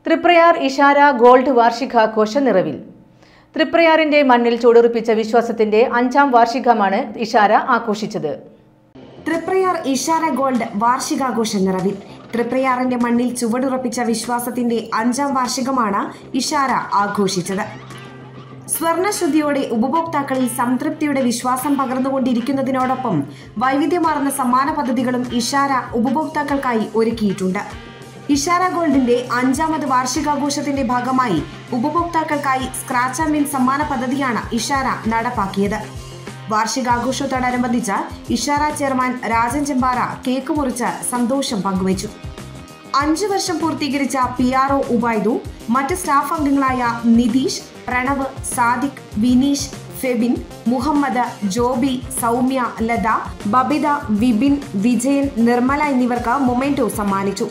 Triprayar Ishara gold വാർഷികാഘോഷ നിറവിൽ തൃപ്രയാറിന്റെ മണ്ണിൽ ചുവടുറപ്പിച്ച വിശ്വാസത്തിന്റെ അഞ്ചാം വാർഷികമാണ് ഇഷാര ആഘോഷിച്ചത് തൃപ്രയാർ ഇഷാര ഗോൾഡ് വാർഷികാഘോഷ നിറവിൽ തൃപ്രയാറിന്റെ മണ്ണിൽ ചുവടുറപ്പിച്ച വിശ്വാസത്തിന്റെ അഞ്ചാം വാർഷികമാണ് ഇഷാര ആഘോഷിച്ചത് സ്വർണശുദ്ധിയോടെ ഉപഭോക്താക്കളിൽ സംതൃപ്തിയുടെ വിശ്വാസം പകർന്നുകൊണ്ടിരിക്കുന്നതിനോടൊപ്പം വൈവിധ്യമാർന്ന സമ്മാന പദ്ധതികളും ഇഷാര ഉപഭോക്താക്കൾക്കായി ഒരുക്കിയിട്ടുണ്ട് ഇഷാര ഗോൾഡിന്റെ അഞ്ചാമത് വാർഷികാഘോഷത്തിന്റെ ഭാഗമായി ഉപഭോക്താക്കൾക്കായി സ്ക്രാച്ച് ആൻഡ് വിൻ സമ്മാന പദ്ധതിയാണ് ഇഷാര നടപ്പാക്കിയത് വാർഷികാഘോഷത്തോടനുബന്ധിച്ച് ഇഷാര ചെയർമാൻ രാജൻ ചെമ്പാറ കേക്ക് മുറിച്ച് സന്തോഷം പങ്കുവച്ചു അഞ്ചു വർഷം പൂർത്തീകരിച്ച പി ആർ ഒ ഉബൈദു മറ്റ് സ്റ്റാഫ് അംഗങ്ങളായ നിതീഷ് പ്രണവ് സാദിഖ് വിനീഷ് ഫെബിൻ മുഹമ്മദ് ജോബി സൗമ്യ ലത ബബിത വിപിൻ വിജയൻ നിർമ്മല എന്നിവർക്ക് മൊമെന്റോ സമ്മാനിച്ചു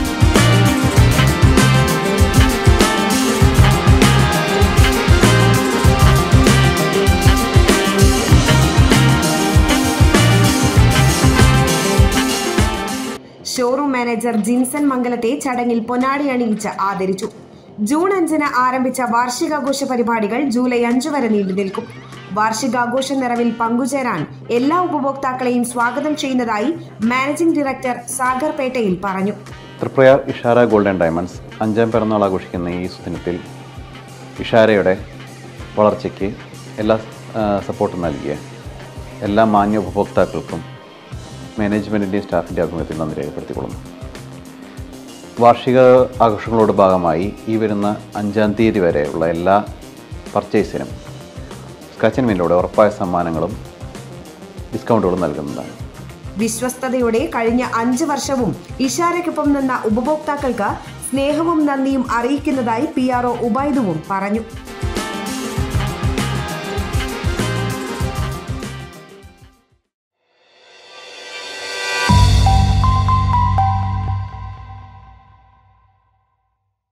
ഷോറൂം മാനേജർ ജിൻസൺ മംഗലത്തെ ചടങ്ങിൽ പൊന്നാടി അണിയിച്ച് ആദരിച്ചു ജൂൺ അഞ്ചിന് ആരംഭിച്ച വാർഷികാഘോഷ പരിപാടികൾ ജൂലൈ അഞ്ച് വരെ നീണ്ടു നിൽക്കും വാർഷികാഘോഷ നിറവിൽ പങ്കുചേരാൻ എല്ലാ ഉപഭോക്താക്കളെയും സ്വാഗതം ചെയ്യുന്നതായി മാനേജിംഗ് ഡയറക്ടർ സാഗർ പേട്ടയിൽ പറഞ്ഞു തൃപ്രയാർ ഇഷാര ഗോൾഡൻ ഡയമണ്ട്സ് അഞ്ചാം പിറന്നാൾ ആഘോഷിക്കുന്ന ഈ സുദിനത്തിൽ ഇഷാരയുടെ വളർച്ചയ്ക്ക് എല്ലാ ആ, സപ്പോർട്ടും നൽകിയ എല്ലാ മാന്യ ഉപഭോക്താക്കൾക്കും മാനേജ്മെൻറ്റിൻ്റെയും സ്റ്റാഫിൻ്റെ ആഭിമുഖ്യത്തിൽ നന്ദി രേഖപ്പെടുത്തിക്കൊള്ളുന്നു വാർഷിക ആഘോഷങ്ങളുടെ ഭാഗമായി ഈ വരുന്ന അഞ്ചാം തീയതി വരെയുള്ള എല്ലാ പർച്ചേസിനും സ്ക്രാച്ച് ആൻഡ് വിനിലൂടെ ഉറപ്പായ സമ്മാനങ്ങളും ഡിസ്കൗണ്ടുകളും നൽകുന്നതാണ് വിശ്വസ്തയോടെ കഴിഞ്ഞ അഞ്ച് വർഷവും ഇഷാരയ്ക്കൊപ്പം നിന്ന ഉപഭോക്താക്കൾക്ക് സ്നേഹവും നന്ദിയും അറിയിക്കുന്നതായി പി ആർ ഒ ഉബൈദുവും പറഞ്ഞു